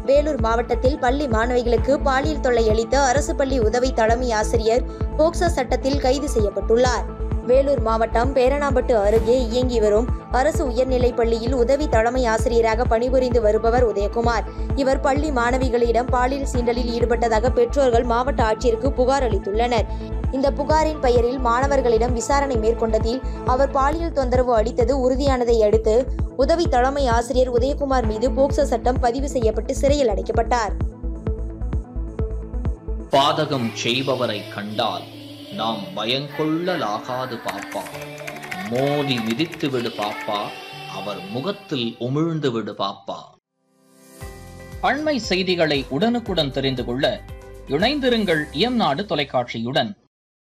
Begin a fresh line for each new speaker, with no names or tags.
வேலூர் மாவட்டத்தில் பள்ளி மாணவிகளுக்கு பாலியல் தொல்லை அளித்த அரசு பள்ளி உதவி தலைமை ஆசிரியர் போக்சோ சட்டத்தில் கைது செய்யப்பட்டுள்ளார் வேலூர் மாவட்டம் பேரணாம்பட்டு அருகே இயங்கி வரும் அரசு உயர்நிலைப் பள்ளியில் உதவி தலைமை ஆசிரியராக பணிபுரிந்து வருபவர் உதயகுமார் இவர் பள்ளி மாணவிகளிடம் பாலியல் சீண்டலில் ஈடுபட்டதாக பெற்றோர்கள் மாவட்ட ஆட்சியருக்கு புகார் அளித்துள்ளனர் இந்த புகாரின் பெயரில் மாணவர்களிடம் விசாரணை மேற்கொண்டதில் அவர் பாலியல் தொந்தரவு அளித்தது உறுதியானதை அடுத்து உதவி தலைமை ஆசிரியர் உதயகுமார் மீது போக்சோ சட்டம் பதிவு செய்யப்பட்டு சிறையில் அடைக்கப்பட்டார்
பாதகம் செய்பவரை கண்டால் நாம் பயங்கொள்ளலாகாது பாப்பா மோதி மிதித்து விடு பாப்பா அவர் முகத்தில் உமிழ்ந்து விடு பாப்பா அண்மை செய்திகளை உடனுக்குடன் தெரிந்து கொள்ள இணைந்திருங்கள் இயம்நாடு தொலைக்காட்சியுடன்